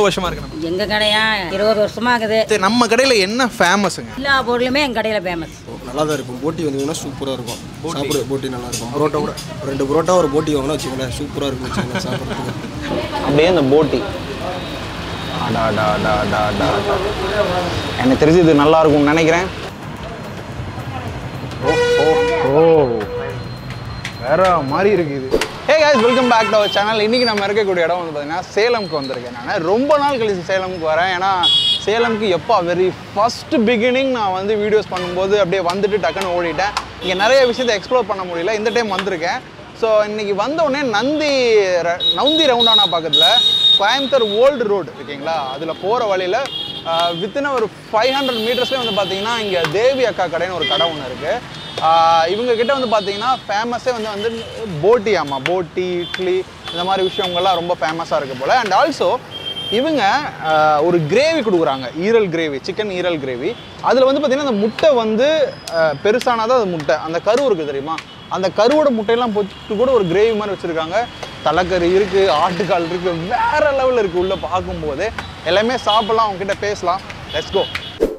வருஷமா இருக்கு நம்ம எங்க கடையா இருபது வருஷமா இருக்குது சரி நம்ம கடையில் என்ன ஃபேமஸுங்க எல்லா பொருளுமே எங்க கடையில ஃபேமஸ் நல்லா தான் இருக்கும் போட்டி வந்தீங்கன்னா சூப்பராக இருக்கும் சாப்பிட போட்டி நல்லா இருக்கும் புரோட்டா கூட ரெண்டு புரோட்டா ஒரு போட்டி வாங்கினா வச்சுக்கோங்களேன் சூப்பராக இருக்கும் வச்சுக்கோங்களேன் சாப்பிட்றதுக்கு அப்படியே இந்த போட்டி அடா அடா அடா அடா அடா அடா. எனக்கு தெரிஞ்சு இது நல்லா இருக்கும்னு நினைக்கிறேன் ஓ ஓ ஓ வேற மாதிரி இருக்கு இது hey guys welcome back to our channel இன்றைக்கி நம்ம இருக்கக்கூடிய இடம் வந்து பார்த்தீங்கன்னா சேலம்க்கு வந்திருக்கேன் நான் ரொம்ப நாள் கழிச்சு சேலம்க்கு வரேன் ஏன்னா சேலம்க்கு எப்போ வெரி ஃபர்ஸ்ட் பிகினிங் நான் வந்து வீடியோஸ் பண்ணும்போது அப்படியே வந்துட்டு டக்குன்னு ஓடிட்டேன் இங்கே நிறைய விஷயத்தை எக்ஸ்ப்ளோர் பண்ண முடியல இந்த டைம் வந்திருக்கேன் ஸோ இன்னைக்கு வந்த உடனே நந்தி ர- நந்தி ரவுண்டானா பக்கத்தில் கோயம்புத்தூர் ஓல்டு ரோடு இருக்கீங்களா அதில் போகிற வழியில் வித்தின் ஒரு ஃபைவ் ஹண்ட்ரட் மீட்டர்ஸ்லேயே வந்து பார்த்தீங்கன்னா இங்கே தேவி அக்கா கடைன்னு ஒரு கடை ஒன்று இருக்குது இவங்க கிட்ட வந்து பார்த்தீங்கன்னா ஃபேமஸே வந்து வந்து போட்டி ஆமாம் போட்டி இட்லி இந்த மாதிரி விஷயங்கள்லாம் ரொம்ப ஃபேமஸாக இருக்குது போல் அண்ட் ஆல்சோ இவங்க ஆஹ், ஒரு கிரேவி கொடுக்குறாங்க ஈரல் கிரேவி சிக்கன் ஈரல் கிரேவி அதில் வந்து பார்த்தீங்கன்னா அந்த முட்டை வந்து ஆஹ், பெருசானாதான் அது முட்டை அந்த கரு இருக்குது தெரியுமா அந்த கருவோட முட்டையெல்லாம் போட்டு கூட ஒரு கிரேவி மாதிரி வச்சுருக்காங்க தலைக்கறி இருக்குது ஆட்டுக்கால் இருக்குது வேற லெவலில் இருக்குது உள்ளே பார்க்கும்போது எல்லாமே சாப்பிடலாம் அவங்க கிட்ட பேசலாம் லெட்ஸ் கோ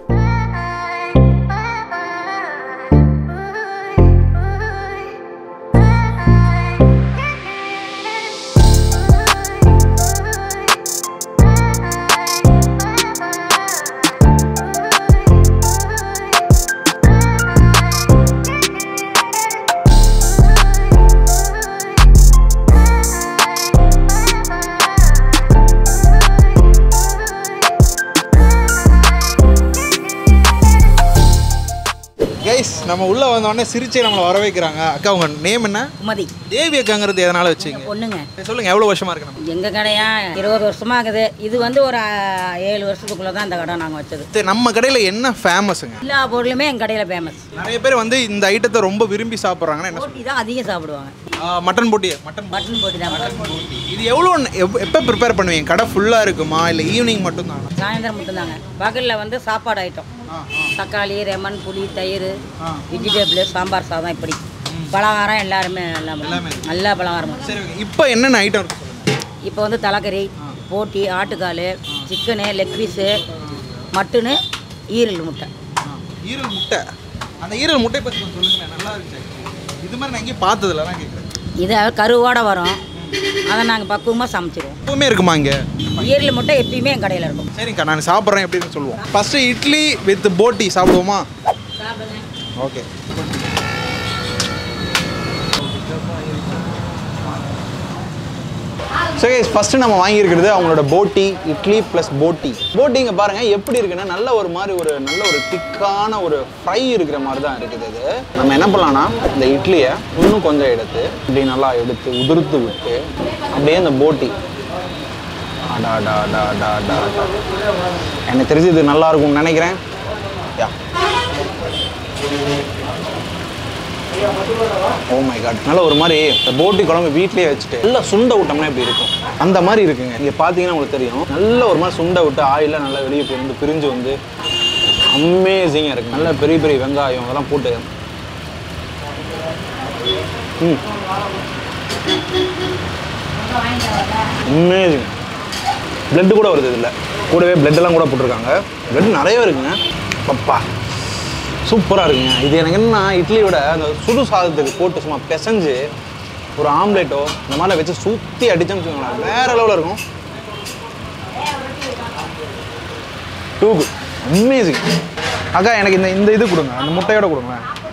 கைஸ் நம்ம உள்ளே வந்தோடனே சிரிச்சே நம்மளை வர வைக்கிறாங்க அக்கா உங்க நேம் என்ன குமதி தேவி அக்காங்கிறது எதனால வச்சீங்க பொண்ணுங்க சரி, சொல்லுங்க எவ்வளோ வருஷமா இருக்கு நம்ம எங்க கடையா இருபது வருஷமா இருக்குது இது வந்து ஒரு ஆ, ஏழு வருஷத்துக்குள்ள தான் இந்த கடை நாங்கள் வச்சது சரி நம்ம கடையில் என்ன ஃபேமஸுங்க எல்லா பொருளுமே எங்க கடையில ஃபேமஸ் நிறைய பேர் வந்து இந்த ஐட்டத்தை ரொம்ப விரும்பி சாப்பிட்றாங்கன்னா என்ன போட்டி தான் அதிகம் சாப்பிடுவாங்க ஆ, மட்டன் போட்டி மட்டன் பட்டன் போட்டி தான் இது எவ்வளோ எப்போ ப்ரிப்பேர் பண்ணுவீங்க கடை ஃபுல்லாக இருக்குமா இல்லை ஈவினிங் மட்டும் தானா சாயந்தரம் மட்டும்தாங்க பகலில் வந்து சாப்பாடு ஐட்டம் தக்காளி லெமன் புளி தயிர் வெஜிடபிள் சாம்பார் சாதம் இப்படி பலகாரம் எல்லாருமே எல்லாமே எல்லாமே நல்லா பலகாரம் சரி ஓகே இப்போ என்னென்ன ஐட்டம் இருக்கு சொல்லுங்க. இப்போ வந்து தலைக்கறி போட்டி ஆட்டுக்கால் சிக்கனு லெக் பீஸு மட்டனு ஈரல் முட்டை ஆ, ஈரல் முட்டை அந்த ஈரல் முட்டை பற்றி கொஞ்சம் சொல்லுங்களேன் நல்லா இருந்துச்சு actually. இது மாதிரி நான் எங்கேயும் பார்த்ததில்ல தான் கேட்குறேன் இது கருவோட வரும் அதை நாங்கள் பக்குவமாக சமைச்சிடுவோம் எப்பவுமே இருக்குமா இங்கே ஈரல் முட்டை எப்பயுமே என் கடையில் இருக்கும் சரிங்கக்கா நான் சாப்பிட்றேன் எப்படின்னு சொல்லுவோம் ஃபஸ்ட்டு இட்லி வித் போட்டி சாப்பிடுவோமா ஓகே ஸோ கைஸ் ஃபஸ்ட்டு நம்ம வாங்கியிருக்கிறது அவங்களோட போட்டி இட்லி ப்ளஸ் போட்டி போட்டி இங்கே பாருங்கள் எப்படி இருக்குன்னா நல்ல ஒரு மாதிரி ஒரு நல்ல ஒரு திக்கான ஒரு ஃப்ரை இருக்கிற மாதிரி தான் இருக்குது இது நம்ம என்ன பண்ணலாம்னா இந்த இட்லியை இன்னும் கொஞ்சம் எடுத்து இப்படி நல்லா எடுத்து உதிர்த்து விட்டு அப்படியே இந்த போட்டி அடா அடா அடா அடா அடா அடா. எனக்கு தெரிஞ்சு இது நல்லா இருக்கும்னு நினைக்கிறேன் யா ஓ மை காட் நல்ல ஒரு மாதிரி இந்த போட்டி குழம்பு வீட்லயே வச்சுட்டு நல்லா சுண்ட விட்டோம்னா இப்படி இருக்கும் அந்த மாதிரி இருக்குங்க இங்கே பார்த்தீங்கன்னா உங்களுக்கு தெரியும் நல்ல ஒரு மாதிரி சுண்ட விட்டு ஆயில நல்லா வெளியே பிரிந்து பிரிஞ்சு வந்து அமேசிங்காக இருக்கு நல்ல பெரிய பெரிய வெங்காயம் அதெல்லாம் போட்டு ம் அமேசிங் பிளட்டு கூட வருது இதில் கூடவே blood எல்லாம் கூட போட்டிருக்காங்க blood நிறைய இருக்குங்க பப்பா சூப்பராக இருக்குங்க இது எனக்கு என்னன்னா இட்லியோட அந்த சுடு சாதத்துக்கு போட்டு சும்மா பிசைஞ்சு ஒரு ஆம்லேட்டோ இந்த மாதிரி வச்சு சுற்றி அடிச்சோம்னு வச்சுக்கோங்களேன் வேற லெவலில் இருக்கும் டூ குட் அமேசிங் அக்கா எனக்கு இந்த இந்த இது கொடுங்க அந்த முட்டையோட கொடுங்க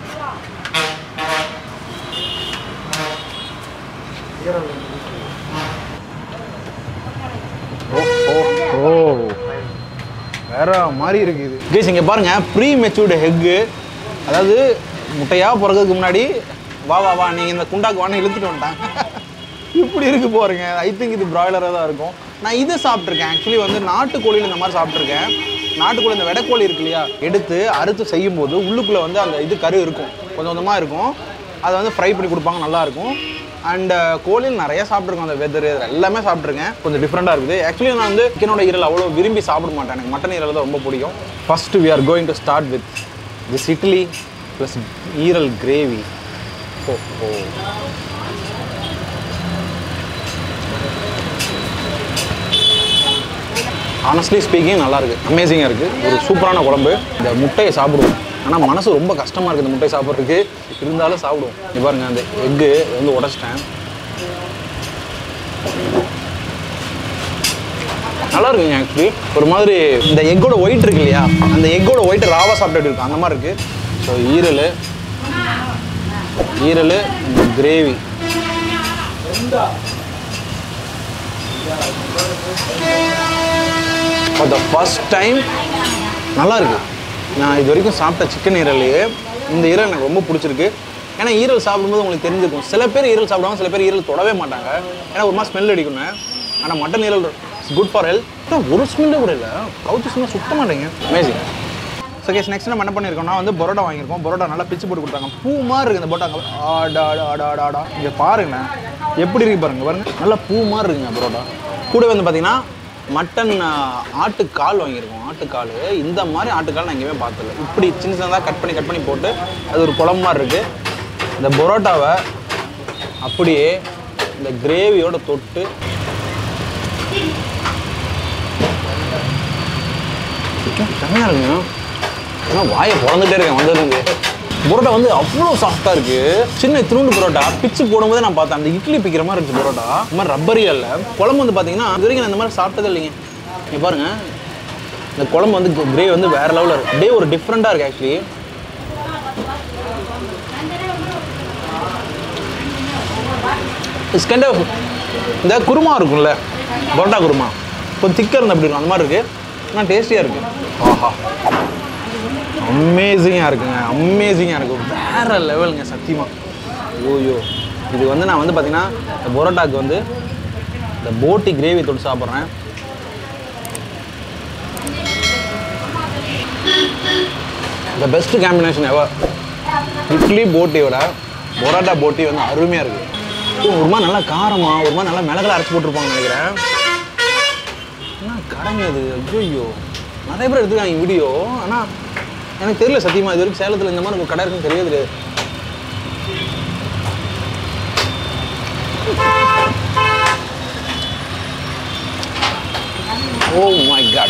ஓ ஓ ஓ வேற மாதிரி இருக்குது கேஸ் இங்கே பாருங்க ப்ரீ மெச்சூர்டு ஹெக்கு அதாவது முட்டையா பிறக்கிறதுக்கு முன்னாடி வா வா வா நீங்கள் இந்த குண்டாக்கு வான்னு இழுத்துட்டு வந்துட்டாங்க இப்படி இருக்கு போறீங்க ஐ திங்க் இது பிராய்லராக தான் இருக்கும் நான் இது சாப்பிட்ருக்கேன் ஆக்சுவலி வந்து நாட்டுக்கோழியில் இந்த மாதிரி சாப்பிட்ருக்கேன் நாட்டுக்கோழி இந்த வெடைக்கோழி இருக்கு இல்லையா எடுத்து அறுத்து செய்யும்போது உள்ளுக்குள்ளே வந்து அந்த இது கரு இருக்கும் கொஞ்சம் கொஞ்சமாக இருக்கும் அதை வந்து ஃப்ரை பண்ணி கொடுப்பாங்க நல்லா இருக்கும் அண்ட் கோழியில் நிறைய சாப்பிட்ருக்கோம் அந்த வெதர் எல்லாமே சாப்பிட்ருக்கேன் கொஞ்சம் டிஃப்ரெண்ட்டாக இருக்குது ஆக்சுவலி நான் வந்து சிக்கனோட ஈரல் அவ்வளோ விரும்பி சாப்பிட மாட்டேன் எனக்கு மட்டன் ஈரல் தான் ரொம்ப பிடிக்கும் first we are going to start with this idli plus ஈரல் gravy oh oh honestly speaking நல்லா இருக்கு அமேசிங்காக இருக்குது ஒரு சூப்பரான குழம்பு இந்த முட்டையை சாப்பிடுவோம் ஆனால் மனசு ரொம்ப கஷ்டமாக இருக்குது இந்த முட்டையை சாப்பிட்றதுக்கு இருந்தாலும் சாப்பிடுவோம் இங்க பாருங்க அந்த எக்கு வந்து உடச்சிட்டேன் நல்லா இருக்குங்க ஆக்சுவலி ஒரு மாதிரி இந்த எக்கோட ஒயிட் இருக்கு இல்லையா அந்த எக்கோட ஒயிட் ராவா சாப்பிட்டுட்டு இருக்கும் அந்த மாதிரி இருக்கு ஸோ ஈரல் ஈரல் gravy for the first time நல்லா இருக்கு நான் இது வரைக்கும் சாப்பிட்ட சிக்கன் ஈரல்லையே இந்த ஈரல் எனக்கு ரொம்ப பிடிச்சிருக்கு ஏன்னா ஈரல் சாப்பிடும்போது உங்களுக்கு தெரிஞ்சிருக்கும் சில பேர் ஈரல் சாப்பிடுவாங்க சில பேர் ஈரல் தொடவே மாட்டாங்க ஏன்னா ஒரு மாதிரி ஸ்மெல் அடிக்கணும் ஆனால் மட்டன் ஈரல் குட் ஃபார் ஹெல்த் ஒரு ஸ்மெல்லே கூட இல்லை கவுச்சி ஸ்மெல் சுத்த மாட்டேங்க அமேசிங் ஸோ கேஸ் நெக்ஸ்ட் நம்ம என்ன பண்ணியிருக்கோம்னா வந்து பரோட்டா வாங்கியிருக்கோம் பரோட்டா நல்லா பிச்சு போட்டு கொடுத்தாங்க பூ மாதிரி இருக்குது இந்த பரோட்டா ஆடா ஆடா ஆடா ஆடா ஆடா இங்கே பாருங்களேன் எப்படி இருக்கு பாருங்க பாருங்க நல்லா பூ மாதிரி இருக்குங்க பரோட்டா கூட வந்து பார்த்தீங்கன்னா மட்டன் ஆஹ், ஆட்டுக்கால் வாங்கியிருக்கோம் ஆட்டுக்கால் இந்த மாதிரி ஆட்டுக்கால் நான் எங்கேயுமே பார்த்ததில்ல இப்படி சின்ன சின்னதாக கட் பண்ணி கட் பண்ணி போட்டு அது ஒரு குழம்பு மாதிரி இருக்குது இந்த பரோட்டாவை அப்படியே இந்த கிரேவியோட தொட்டு செம்மையாக இருக்குங்க ஆனால் வாயை பிறந்துட்டே இருக்கேன் வந்ததுலேருந்து பரோட்டா வந்து அவ்வளோ சாஃப்டாக இருக்குது சின்ன திருண்டு பரோட்டா பிச்சு போடும்போதே நான் பார்த்தேன் அந்த இட்லி பிக்கிற மாதிரி இருந்துச்சு பரோட்டா இந்த மாதிரி ரப்பரியா இல்லை குழம்பு வந்து பார்த்தீங்கன்னா இது வரைக்கும் நான் இந்த மாதிரி சாப்பிட்டதே இல்லைங்க இங்கே பாருங்க இந்த குழம்பு வந்து கிரேவி வந்து வேற லெவலில் இருக்குது அப்படியே ஒரு டிஃப்ரெண்ட்டாக இருக்குது ஆக்சுவலி இட்ஸ் கைண்ட் ஆஃப் இந்த குருமா இருக்கும்ல பரோட்டா குருமா கொஞ்சம் திக்காக இருந்தால் அப்படி இருக்கும் அந்த மாதிரி இருக்குது ஆனால் டேஸ்டியாக இருக்குது ஆஹா அமேசிங்காக இருக்குங்க அமேசிங்காக இருக்குது வேறு லெவலுங்க சத்தியமாக ஐயோயோ இது வந்து நான் வந்து பார்த்தீங்கன்னா இந்த பரோட்டாக்கு வந்து இந்த போட்டி கிரேவி தொட்டு சாப்பிட்றேன் the best combination ever idli போட்டி விட பரோட்டா போட்டி வந்து அருமையாக இருக்குது ஒரு மாதிரி நல்லா காரமா ஒரு மாதிரி நல்லா மிளகுல அரைச்சி போட்டிருப்பாங்க நினைக்கிறேன் என்ன கடைங்க அது ஐயோ நிறைய பேர் எடுத்துருக்காங்க வீடியோ ஆனால் எனக்கு தெரியல சத்தியமா இது வரைக்கும் சேலத்தில் இந்த மாதிரி ஒரு கடை இருக்குன்னு தெரியவே தெரியாது ஓ மை காட்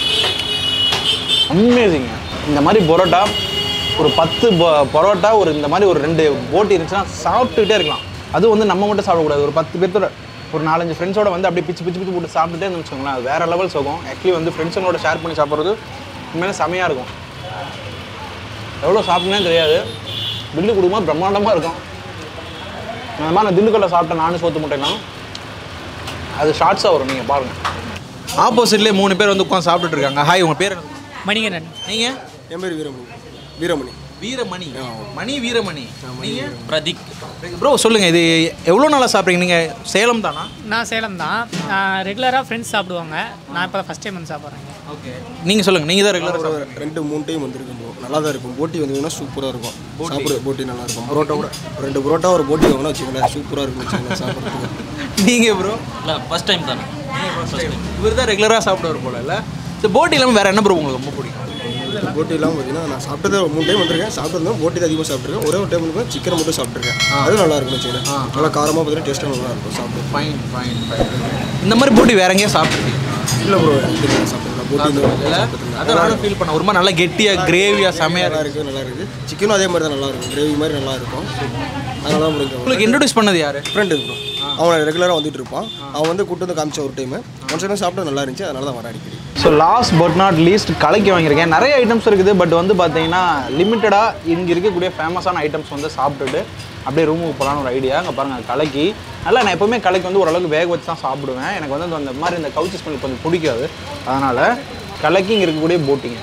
அமேசிங்க இந்த மாதிரி பரோட்டா ஒரு பத்து ப- பரோட்டா ஒரு இந்த மாதிரி ஒரு ரெண்டு போட்டி இருந்துச்சுன்னா சாப்பிட்டுக்கிட்டே இருக்கலாம் அதுவும் வந்து நம்ம மட்டும் சாப்பிடக்கூடாது ஒரு பத்து பேர்த்தோட ஒரு நாலஞ்சு ஃப்ரெண்ட்ஸோட வந்து அப்படியே பிச்சு பிச்சு பிச்சு போட்டு சாப்பிட்டுட்டே இருந்துச்சு வச்சுக்கோங்களேன் அது வேற லெவல் சுகம் ஆக்சுவலி வந்து ஃப்ரெண்ட்ஸுங்களோட ஷேர் பண்ணி சாப்பிட்றது உண்மையிலே செமையாக இருக்கும் எவ்வளோ சாப்பிட்டேனே தெரியாது பில்லு கொடுக்கும்போது பிரம்மாண்டமாக இருக்கும் அந்த மாதிரி நான் திண்டுக்கல்ல சாப்பிட்டேன் நானும் சோத்து முட்டைலாம் அது ஷார்ட்ஸாக வரும் நீங்கள் பாருங்கள் ஆப்போசிட்லேயே மூணு பேர் வந்து உட்காந்து சாப்பிட்டுட்டு இருக்காங்க ஹாய் உங்கள் பேர் என்ன? மணிகண்டன் நீங்க என் பேர் வீரமணி வீரமணி வீரமணி மணி வீரமணி நீங்க பிரதீக் ப்ரோ சொல்லுங்க இது எவ்வளோ நாளாக சாப்பிட்றீங்க நீங்க சேலம் தானா நான் சேலம் தான் ரெகுலராக ஃப்ரெண்ட்ஸ் சாப்பிடுவாங்க நான் இப்போ ஃபஸ்ட் டைம் வந்து சாப்பிட்றேங்க ஓகே நீங்க சொல்லுங்க நீங்க தான் ரெகுலராக ஒரு ரெண்டு மூணு டைம் வந்திருக்கும் bro. நல்லா தான் இருக்கும் போட்டி வந்தீங்கன்னா சூப்பராக இருக்கும் சாப்பிட்ற போட்டி நல்லா இருக்கும் பரோட்டா கூட ரெண்டு பரோட்டா ஒரு போட்டி வாங்கினா வச்சுக்கோங்களேன் சூப்பராக இருக்கும் வச்சுக்கோங்களேன் சாப்பிட்றதுக்கு நீங்க ப்ரோ இல்லை ஃபஸ்ட் டைம் தானே இவர் தான் ரெகுலராக சாப்பிடுவார் போல இல்லை இந்த போட்டி இல்லாமல் வேற என்ன ப்ரோ உங்களுக்கு ரொம்ப பிடிக்கும் போட்டி இல்லாமல் பார்த்தீங்கன்னா நான் சாப்பிட்டதே ஒரு மூணு டைம் வந்திருக்கேன் சாப்பிட்டது போட்டி தான் அதிகமாக சாப்பிட்ருக்கேன் ஒரே ஒரு டைம் வந்து சிக்கன் மட்டும் சாப்பிட்ருக்கேன் அது நல்லா இருக்கும் வச்சுக்கோங்களேன் நல்லா காரமாக பார்த்தீங்கன்னா டேஸ்ட்டாக நல்லா இருக்கும் சாப்பிட்டு ஃபைன் ஃபைன் ஃபைன் இந்த மாதிரி போட்டி வேற எங்கேயும் சாப்பிட்ருக்கீங்க இல்லை ப்ரோ சாப்பிட்ருக்கேன் போட்டி இல்லை அதான் நானும் ஃபீல் பண்ணேன் ஒரு மாதிரி நல்லா கெட்டியாக கிரேவியாக செமையாக நல்லா இருக்குது நல்லா இருக்குது சிக்கனும் அதே மாதிரி தான் நல்லா இருக்கும் கிரேவி மாதிரி நல்லா இருக்கும் அதனால தான் பிடிக்கும் உங்களுக்கு இன்ட்ரடியூஸ் பண்ணது யாரு ஃப்ரெண்டு ப்ரோ அவன் ரெகுலராக வந்துட்டு இருப்பான் அவன் வந்து கூட்டு வந்து காமிச்ச ஒரு டைம் ஒன் சைடும் சாப்பிட்டு நல்லா இருந்துச்சு அதனால தான் வர அடிக்கடி so last but not least கலைக்கு வாங்கியிருக்கேன் நிறைய ஐட்டம்ஸ் இருக்குது பட் வந்து பார்த்தீங்கன்னா லிமிட்டடாக இங்கே இருக்கக்கூடிய ஃபேமஸான ஐட்டம்ஸ் வந்து சாப்பிட்டுட்டு அப்படியே ரூமுக்கு போகலான்னு ஒரு ஐடியா அங்கே பாருங்கள் கலைக்கு நல்லா நான் எப்போவுமே கலைக்கு வந்து ஓரளவுக்கு வேக வச்சு தான் சாப்பிடுவேன் எனக்கு வந்து அந்த மாதிரி இந்த கவுச்சி ஸ்மெல் கொஞ்சம் பிடிக்காது அதனால் கலைக்கு இங்கே இருக்கக்கூடிய போட்டிங்க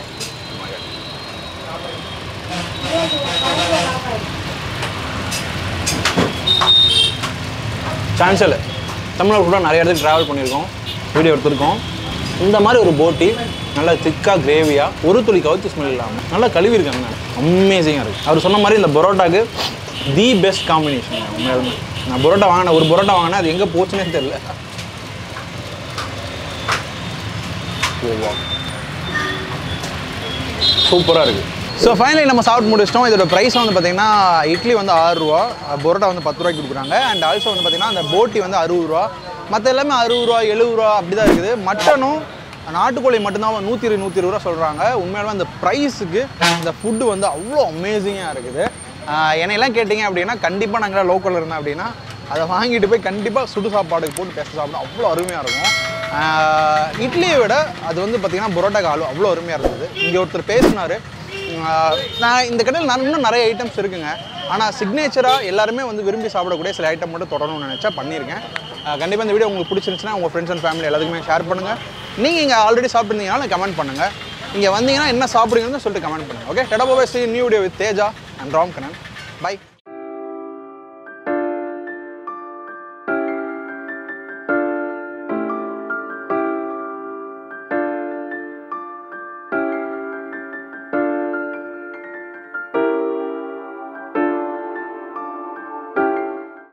சான்சல் தமிழ்நாடு ஃபுல்லாக நிறைய இடத்துக்கு ட்ராவல் பண்ணியிருக்கோம் வீடியோ எடுத்திருக்கோம் இந்த மாதிரி ஒரு போட்டி நல்லா திக்காக கிரேவியாக ஒரு துளி கவுச்சி ஸ்மெல் இல்லாமல் நல்லா கழுவி இருக்காங்க அமேசிங்காக இருக்குது அவர் சொன்ன மாதிரி இந்த பரோட்டாக்கு தி பெஸ்ட் காம்பினேஷன் உண்மையாலுமே நான் பரோட்டா வாங்கினேன் ஒரு பரோட்டா வாங்கினேன் அது எங்கே போச்சுன்னே தெரியல ஓவா சூப்பராக இருக்குது ஸோ ஃபைனலி நம்ம சாப்பிட்டு முடிச்சிட்டோம் இதோட ப்ரைஸ் வந்து பார்த்தீங்கன்னா இட்லி வந்து ஆறு ரூபா பரோட்டா வந்து பத்து ரூபாய்க்கு கொடுக்குறாங்க அண்ட் ஆல்சோ வந்து பார்த்தீங்கன்னா அந்த போட்டி வந்து அறுபது ரூபா மற்ற எல்லாமே அறுபது ரூபா எழுபது ரூபா அப்படி தான் இருக்குது மட்டனும் நாட்டுக்கோழி மட்டும்தான் நூற்றி இரு நூற்றி இருபது ரூபா சொல்கிறாங்க உண்மையாலுமே அந்த ப்ரைஸுக்கு இந்த ஃபுட்டு வந்து அவ்வளோ அமேசிங்காக இருக்குது ஆஹ் என்னையெல்லாம் கேட்டிங்க அப்படின்னா கண்டிப்பாக நாங்கள் லோக்கலில் இருந்தோம் அப்படின்னா அதை வாங்கிட்டு போய் கண்டிப்பாக சுடு சாப்பாடுக்கு போட்டு பேச சாப்பிடும் அவ்வளோ அருமையாக இருக்கும் ஆஹ் இட்லியை விட அது வந்து பார்த்திங்கன்னா புரோட்டா காலு அவ்வளோ அருமையாக இருந்தது இங்கே ஒருத்தர் பேசினார் நான் இந்த கடையில் நான் இன்னும் நிறைய ஐட்டம்ஸ் இருக்குங்க ஆனால் சிக்னேச்சராக எல்லாருமே வந்து விரும்பி சாப்பிடக்கூடிய சில ஐட்டம் மட்டும் தொடரணும்னு நினச்சா பண்ணியிருக்கேன் கண்டிப்பாக இந்த வீடியோ உங்களுக்கு பிடிச்சிருந்துச்சுன்னா உங்கள் ஃப்ரெண்ட்ஸ் அண்ட் ஃபேமிலி எல்லாத்துக்குமே ஷேர் பண்ணுங்கள் நீங்கள் இங்கே ஆல்ரெடி சாப்பிட்டுருந்தீங்கன்னா கமெண்ட் பண்ணுங்கள் இங்கே வந்தீங்கன்னா என்ன சாப்பிடுங்கன்னு சொல்லிட்டு கமெண்ட் பண்ணுங்கள் ஓகே டடா பாபாய் see new video with Teja and Ram Kanan by